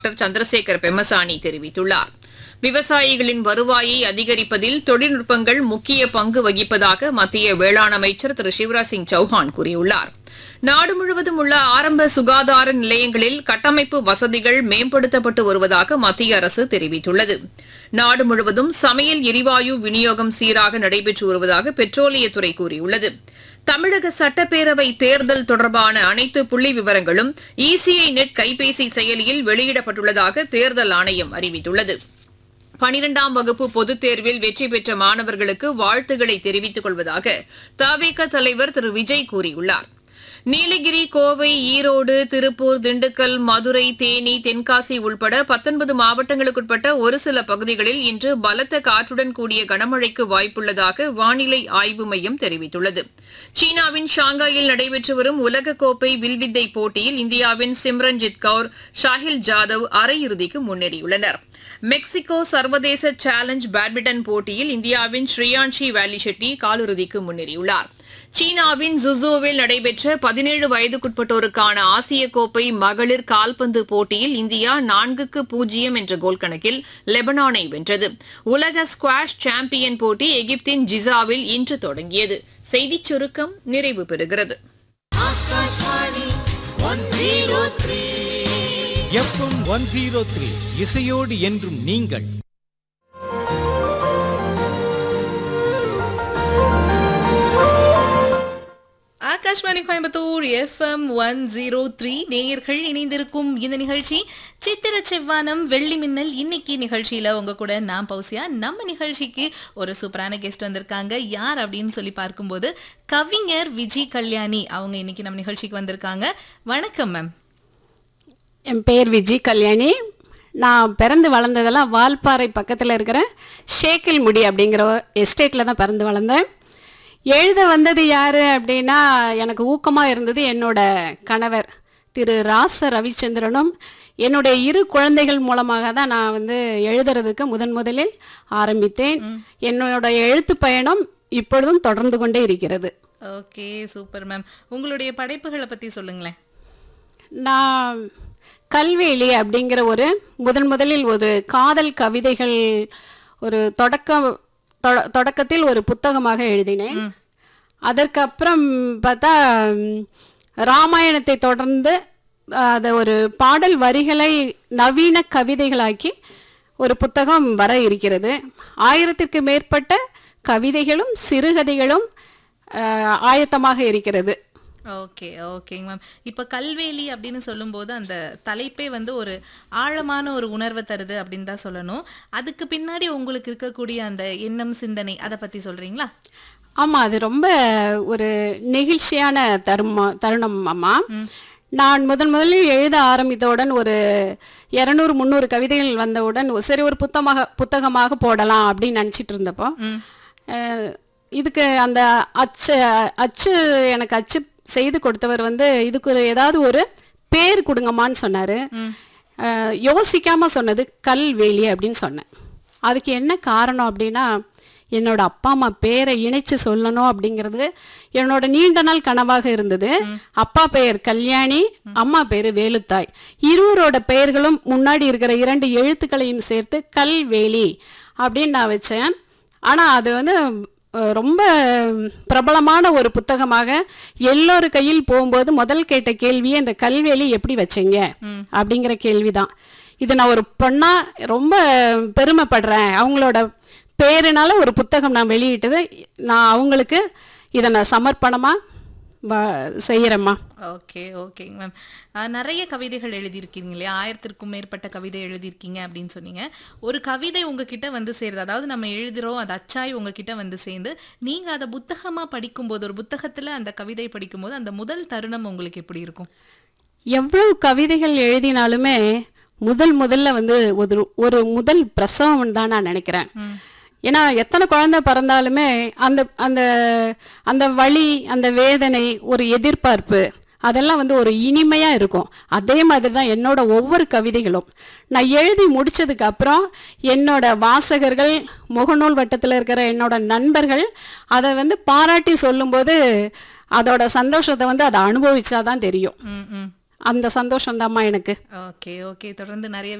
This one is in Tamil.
டாக்டர் சந்திரசேகர் பெம்மசானி தெரிவித்துள்ளார் விவசாயிகளின் வருவாயை அதிகரிப்பதில் தொழில்நுட்பங்கள் முக்கிய பங்கு வகிப்பதாக மத்திய வேளாண் அமைச்சர் திரு சிவராஜ் சிங் சௌஹான் கூறியுள்ளார் நாடு முழுவதும் உள்ள ஆரம்ப சுகாதார நிலையங்களில் கட்டமைப்பு வசதிகள் மேம்படுத்தப்பட்டு வருவதாக மத்திய அரசு தெரிவித்துள்ளது நாடு முழுவதும் சமையல் எரிவாயு விநியோகம் சீராக நடைபெற்று வருவதாக பெட்ரோலியத்துறை கூறியுள்ளது தமிழக சட்டப்பேரவை தேர்தல் தொடர்பான அனைத்து புள்ளி விவரங்களும் இசிஐ நெட் கைபேசி செயலியில் வெளியிடப்பட்டுள்ளதாக தேர்தல் ஆணையம் அறிவித்துள்ளது பனிரெண்டாம் வகுப்பு பொதுத் தேர்வில் வெற்றி பெற்ற மாணவர்களுக்கு வாழ்த்துக்களை தெரிவித்துக் கொள்வதாக தவேக தலைவர் திரு விஜய் கூறியுள்ளார் நீலகிரி கோவை ஈரோடு திருப்பூர் திண்டுக்கல் மதுரை தேனி தென்காசி உள்பட பத்தொன்பது மாவட்டங்களுக்குட்பட்ட ஒரு சில பகுதிகளில் இன்று பலத்த காற்றுடன் கூடிய கனமழைக்கு வாய்ப்புள்ளதாக வானிலை ஆய்வு மையம் தெரிவித்துள்ளது சீனாவின் ஷாங்காயில் நடைபெற்று வரும் உலகக்கோப்பை வில்வித்தை போட்டியில் இந்தியாவின் சிம்ரன்ஜித் கவுர் ஷாஹில் ஜாதவ் அரையிறுதிக்கு முன்னேறியுள்ளனர் மெக்சிகோ சர்வதேச சேலஞ்ச் பேட்மிண்டன் போட்டியில் இந்தியாவின் ஸ்ரீயான்ஷி வேலி ஷெட்டி காலிறுதிக்கு முன்னேறியுள்ளார் சீனாவின் ஜுசோவில் நடைபெற்ற பதினேழு வயதுக்குட்பட்டோருக்கான ஆசிய கோப்பை மகளிர் கால்பந்து போட்டியில் இந்தியா நான்குக்கு பூஜ்ஜியம் என்ற கோல் கணக்கில் லெபனானை வென்றது உலக ஸ்குவாஷ் சாம்பியன் போட்டி எகிப்தின் ஜிசாவில் இன்று தொடங்கியது செய்திச் சுருக்கம் நிறைவு பெறுகிறது எஃப்எம் ஒன் ஜீரோ த்ரீ இசையோடு என்றும் நீங்கள் Akashvani Coimbatore FM one zero three நேயர்கள் இணைந்திருக்கும் இந்த நிகழ்ச்சி சித்திர செவ்வானம் வெள்ளி மின்னல் இன்னைக்கு நிகழ்ச்சியில உங்க கூட நான் பௌசியா நம்ம நிகழ்ச்சிக்கு ஒரு சூப்பரான கெஸ்ட் வந்திருக்காங்க யார் அப்படின்னு சொல்லி பார்க்கும்போது கவிஞர் விஜி கல்யாணி அவங்க இன்னைக்கு நம்ம நிகழ்ச்சிக்கு வந்திருக்காங்க வணக்கம் மேம் என் பேர் விஜி கல்யாணி நான் பிறந்து வளர்ந்ததெல்லாம் வால்பாறை பக்கத்தில் இருக்கிற ஷேக்கில் முடி அப்படிங்கிற எஸ்டேட்டில் தான் பிறந்து வளர்ந்தேன் எழுத வந்தது யார் அப்படின்னா எனக்கு ஊக்கமாக இருந்தது என்னோட கணவர் திரு ராச ரவிச்சந்திரனும் என்னுடைய இரு குழந்தைகள் மூலமாக தான் நான் வந்து எழுதுறதுக்கு முதன் முதலில் ஆரம்பித்தேன் என்னோட எழுத்து பயணம் இப்பொழுதும் தொடர்ந்து கொண்டே இருக்கிறது ஓகே சூப்பர் மேம் உங்களுடைய படைப்புகளை பத்தி சொல்லுங்களேன் நான் கல்வேலி அப்படிங்கிற ஒரு முதன் முதலில் ஒரு காதல் கவிதைகள் ஒரு தொடக்க தொட- தொடக்கத்தில் ஒரு புத்தகமாக எழுதினேன் அதற்கப்புறம் பார்த்தா ம், ராமாயணத்தை தொடர்ந்து அதை ஒரு பாடல் வரிகளை நவீன கவிதைகளாக்கி ஒரு புத்தகம் வர இருக்கிறது ஆயிரத்திற்கு மேற்பட்ட கவிதைகளும் சிறுகதைகளும் அஹ், ஆயத்தமாக இருக்கிறது ஓகே ஓகேங்க மேம் இப்போ கல்வேலி அப்படின்னு சொல்லும்போது அந்த தலைப்பே வந்து ஒரு ஆழமான ஒரு உணர்வை தருது அப்படின்னு தான் சொல்லணும் அதுக்கு பின்னாடி உங்களுக்கு இருக்கக்கூடிய அந்த எண்ணம் சிந்தனை அதை பத்தி சொல்றீங்களா ஆமாம் அது ரொம்ப ஒரு நெகிழ்ச்சியான தருமா தருணம் அம்மா நான் முதன் முதலில் எழுத ஆரம்பித்தவுடன் ஒரு இரநூறு முந்நூறு கவிதைகள் வந்தவுடன் சரி ஒரு புத்தகமாக புத்தகமாக போடலாம் அப்படின்னு நினச்சிட்டு இருந்தப்போ அஹ், இதுக்கு அந்த அச்சு அச்சு எனக்கு அச்சு செய்து கொடுத்தவர் வந்து இதுக்கு ஒரு ஏதாவது ஒரு பேர் கொடுங்கம்மான்னு சொன்னார் யோசிக்காம சொன்னது கல்வேலி அப்படின்னு சொன்னேன் அதுக்கு என்ன காரணம் அப்படின்னா என்னோட அப்பா அம்மா பேரை இணைச்சு சொல்லணும் அப்படிங்கிறது என்னோட நீண்ட நாள் கனவாக இருந்தது அப்பா பெயர் கல்யாணி அம்மா பேர் வேலுத்தாய் இருவரோட பெயர்களும் முன்னாடி இருக்கிற இரண்டு எழுத்துக்களையும் சேர்த்து கல்வேலி அப்படின்னு நான் வச்சேன் ஆனா அது வந்து அஹ், ரொம்ப பிரபலமான ஒரு புத்தகமாக எல்லோரு கையில் போகும்போது முதல் கேட்ட கேள்வியே இந்த கல்வேலி எப்படி வச்சீங்க அப்படிங்கிற கேள்விதான் இது நான் ஒரு பொண்ணா ரொம்ப பெருமைப்படுறேன் அவங்களோட பேருனால ஒரு புத்தகம் நான் வெளியிட்டது நான் அவங்களுக்கு இதை நான் சமர்ப்பணமா வ- செய்யறேம்மா ஓகே ஓகேங்க மேம் நிறைய கவிதைகள் எழுதியிருக்கீங்க இல்லையா ஆயிரத்திற்கும் மேற்பட்ட கவிதை எழுதியிருக்கீங்க அப்படின்னு சொன்னீங்க ஒரு கவிதை உங்ககிட்ட வந்து சேருது அதாவது நம்ம எழுதுறோம் அது அச்சாய் உங்ககிட்ட வந்து சேர்ந்து நீங்க அதை புத்தகமா படிக்கும்போது ஒரு புத்தகத்துல அந்த கவிதை படிக்கும்போது அந்த முதல் தருணம் உங்களுக்கு எப்படி இருக்கும் எவ்வளவு கவிதைகள் எழுதினாலுமே முதல் முதல்ல வந்து ஒரு ஒரு முதல் பிரசவம் தான் நான் நினைக்கிறேன் ஏன்னா எத்தனை குழந்தை பிறந்தாலுமே அந்த அந்த அந்த வலி அந்த வேதனை ஒரு எதிர்பார்ப்பு அதெல்லாம் வந்து ஒரு இனிமையா இருக்கும் அதே மாதிரி தான் என்னோட ஒவ்வொரு கவிதைகளும் நான் எழுதி முடிச்சதுக்கு அப்புறம் என்னோட வாசகர்கள் முகநூல் வட்டத்தில் இருக்கிற என்னோட நண்பர்கள் அதை வந்து பாராட்டி சொல்லும்போது அதோட சந்தோஷத்தை வந்து அதை அனுபவிச்சாதான் தெரியும் ம் ம் அந்த சந்தோஷம் எனக்கு ஓகே ஓகே தொடர்ந்து நிறைய